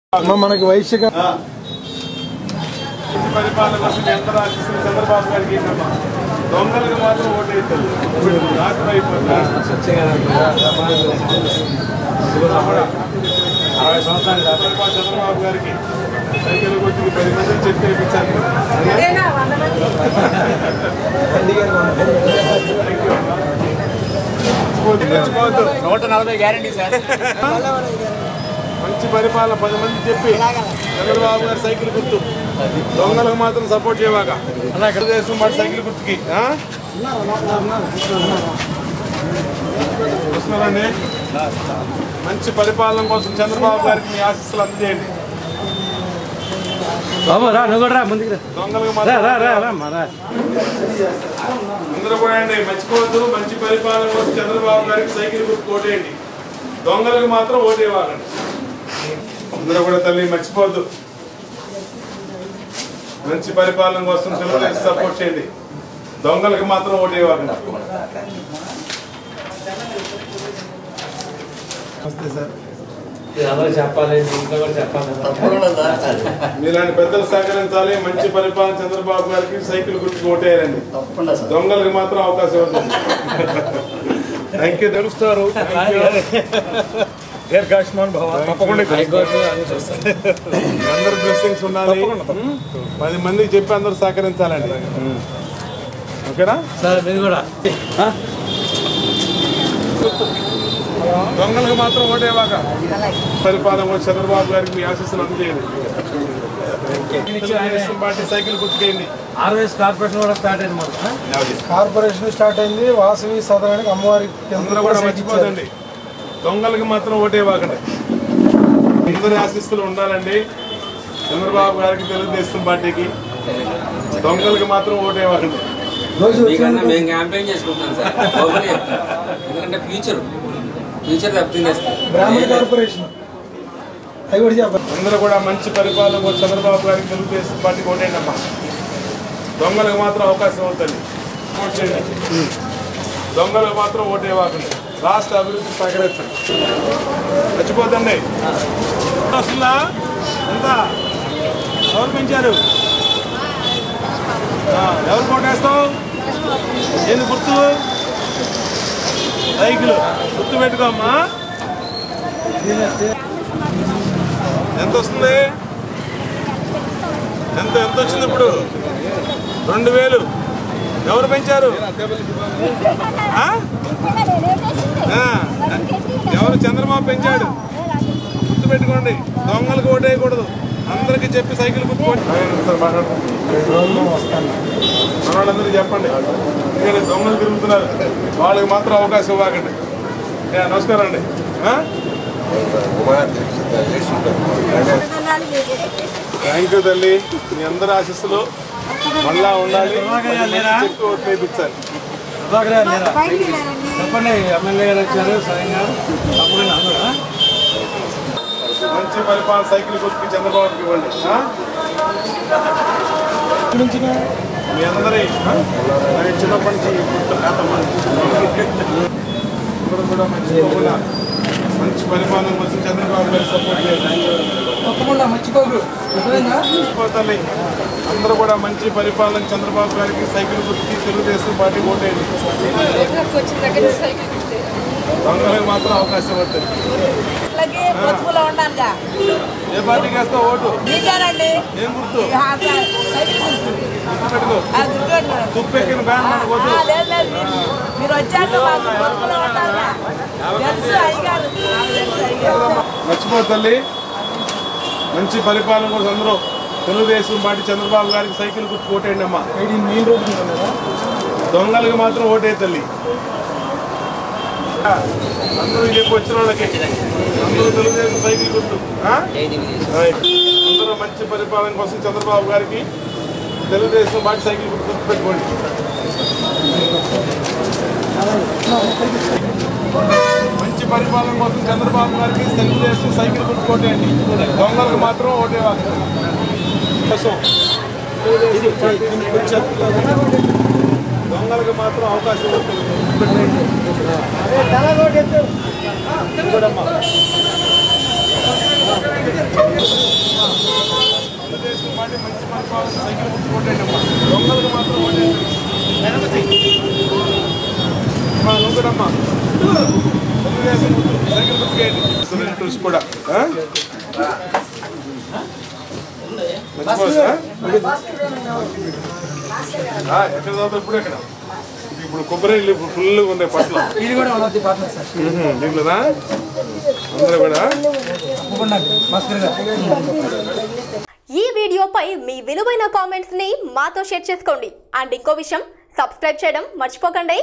అమ్మ మనకి వైశ్యక పరిపాలన కోసం ఎంత రాసిస్తున్న చంద్రబాబు గారికి ఏంటమ్మా? దొంగలకు మాత్రం ఓటేస్తారు రాష్ట్రం అయిపోతుంది అరవై సంవత్సరాలు పరిపాలన చంద్రబాబు గారికి సైకిల్ కొట్టి పది మంది చెప్పి వేయించాలి మర్చిపోవద్దు. నూట నలభై గ్యారంటీ సార్ మంచి పరిపాలన పది మంది చెప్పి చంద్రబాబు గారి సైకిల్ గుర్తు దొంగలకు మాత్రం సపోర్ట్ చేయవాక తెలుగుదేశం మాట సైకిల్ గుర్తుకి ఆ? వస్తున్నారండి మంచి పరిపాలన కోసం చంద్రబాబు గారికి మీ ఆశీస్సులు అందజేయండి బాబు రా నువ్వు కూడా రా ముందుకు రా. దొంగలకు రా రా మాత్రం రా రా అమ్మా, రా అందరూ కూడా అండి మర్చిపోవద్దు మంచి పరిపాలన కోసం చంద్రబాబు గారికి సైకిల్ గుర్తు ఓటేయండి దొంగలకు మాత్రం ఓటేవాలండి అందరూ కూడా తల్లి మర్చిపోవద్దు మంచి పరిపాలన కోసం తెలుగుదేశం సపోర్ట్ చేయండి దొంగలకు మాత్రం ఓటేవాలండి నమస్తే సార్ అందరూ చెప్పాలి ఇంట్లో కూడా చెప్పాలి మీలాంటి పెద్దలు సహకరించాలి మంచి పరిపాలన చంద్రబాబు గారికి సైకిల్ గుర్తుకు ఓటేయాలండి తప్పకుండా సార్ దొంగలకు మాత్రం అవకాశం ఇవ్వండి థ్యాంక్ యూ తెలుస్తారు దీర్ఘాయుష్మాన్ భవ తప్పకుండా అందరు బ్లెస్సింగ్స్ ఉండాలి పది మందికి చెప్పి అందరూ సహకరించాలండి ఓకేనా సార్ మీరు కూడా దొంగలకు మాత్రం ఓటేవాక పరిపాలన వచ్చి చంద్రబాబు గారికి మీ ఆశీస్సులు అందజేయండి తెలుగుదేశం పార్టీ సైకిల్ గుర్తుకేయండి ఆర్వైఎస్ కార్పొరేషన్ కూడా స్టార్ట్ అయింది మనకు కార్పొరేషన్ స్టార్ట్ అయింది వాసవి సదనానికి అమ్మవారి అందరూ కూడా మర్చిపోదండి దొంగలకు మాత్రం ఓటేవాకండి అందరి ఆశీస్సులు ఉండాలండి చంద్రబాబు గారికి తెలుగుదేశం పార్టీకి దొంగలకు మాత్రం ఓటేవాకండి రోజు మీకన్నా మేము క్యాంపెయిన్ చేసుకుంటున్నాం సార్ ఓపెన్ చెప్తాం. ఎందుకంటే ఫ్యూచర్ ఫ్యూచర్ దెబ్బతినేస్తాం బ్రాహ్మణ కార్పొరేషన్ అవి కూడా చెప్పాలి అందరూ కూడా మంచి పరిపాలన కోసం చంద్రబాబు గారికి తెలుగుదేశం పార్టీకి ఓటేయండి అమ్మా దొంగలకు మాత్రం అవకాశం అవుతుంది ఓట్ చేయండి దొంగలకు మాత్రం ఓటేవాకండి రాష్ట్ర అభివృద్ధి సహకరించండి మర్చిపోతండి వస్తుందా ఎంత ఎవరు పెంచారు ఆ, ఎవరు కోటేస్తావు ఏంది గుర్తు సైకిల్ గుర్తు పెట్టుకోమ్మా ఎంత వస్తుంది ఎంత ఎంత వచ్చింది ఇప్పుడు రెండు వేలు ఎవరు పెంచారు ఆ? ఆ. ఎవరు చంద్రబాబు పెంచాడు గుర్తుపెట్టుకోండి దొంగలకు ఓటేయకూడదు అందరికి చెప్పి సైకిల్ గుర్తుకోండి మనవాళ్ళందరూ చెప్పండి ఎందుకంటే దొంగలు తిరుగుతున్నారు వాళ్ళకి మాత్రం అవకాశం ఇవ్వకండి ఏ, నమస్కారం అండి ఆ? థ్యాంక్ యూ తల్లి మీ అందరి ఆశీస్సులు మళ్ళా ఉండాలి చెప్పి ఓట్లు వేయించాలి ప్రభాకర్ గారు లేరా? చెప్పండి ఎమ్మెల్యే గారు వచ్చారు సరిగ్గా తప్పకుండా అందరూ ఆ? మంచి పరిపాలన సైకిల్ గుర్తుకి చంద్రబాబుకి ఇవ్వండి ఆ? మీ అందరి ఆ? నాకు చిన్నప్పటి నుంచి ఈ గుర్తు ఖాతమ్మ. అందరూ కూడా మర్చిపోకుండా మంచి పరిపాలన కోసం చంద్రబాబు గారికి సపోర్ట్ చేయండి తప్పకుండా మర్చిపోరు మర్చిపోతాలి అందరూ కూడా మంచి పరిపాలన చంద్రబాబు గారికి సైకిల్ గుర్తుకి తెలుగుదేశం పార్టీ ఓటేయండి వచ్చిన దగ్గర నుంచి సైకిల్ గుర్తే. దొంగలకు మాత్రం అవకాశం అవుతుంది అట్లాగే బతుకులో ఉన్నానుగా ఏ పార్టీకి వేస్తావు ఓటు మీకేనండి ఏం గుర్తు ఆ సై- సైకిల్ గుర్తు. పెట్టుకో ఆ గుర్తుపెట్టుకోండి. తుప్పెక్కిన బ్యాన్ ఆ, మనకు వద్దు ఆ, లేదు లేదు మీరు- మీరు వచ్చాక మాకు బతుకులో ఉంటారుగా తెలుసు అయ్యారు తెలుసు అయ్యారు మర్చిపో తల్లి మంచి పరిపాలన కోసం అందరూ తెలుగుదేశం పార్టీ చంద్రబాబు గారికి సైకిల్ గుర్తు ఓటేయండి అమ్మా మెయిన్ రోడ్ మీద ఉన్నదా? దొంగలకు మాత్రం ఓటే తల్లి అందరూ చెప్పి వచ్చిన వాళ్ళకి అందరూ తెలుగుదేశం సైకిల్ గుర్తు ఆ? రైట్. అందరూ మంచి పరిపాలన కోసం చంద్రబాబు గారికి తెలుగుదేశం పార్టీ సైకిల్ గుర్తు గుర్తు పెట్టుకోండి మంచి పరిపాలన కోసం చంద్రబాబు గారికి తెలుగుదేశం సైకిల్ గుర్తు కొట్టేయండి దొంగలకు మాత్రం ఓటేవాళ్ళు కోసం దొంగలకు మాత్రం అవకాశం ఉంటుంది చూడమ్మా. తెలుగుదేశం పార్టీ మంచి పరిపాలన సైకిల్ గుర్తు కొట్టండి అమ్మా దొంగలకు మాత్రం ఓటేయండి అమ్మా నొక్కడమ్మా తెలుగుదేశం గుర్తు సైకిల్ గుర్తుకేయండి స్టూడెంట్స్ కూడా ఆ? మర్చిపోవద్దా? ఆ, ఎక్కడ చదువుతావు ఇప్పుడు ఎక్కడ ఇప్పుడు కొబ్బరి నీళ్ళు ఫుల్గా ఉన్నాయి పట్ల ఇది కూడా one of the partner sir దీంట్లోనా అందరూ కూడా తప్పకుండా భాస్కర్ గారు ఈ వీడియోపై మీ విలువైన కామెంట్స్ ని మాతో షేర్ చేసుకోండి అండ్ ఇంకో విషయం సబ్స్క్రైబ్ చేయడం మర్చిపోకండి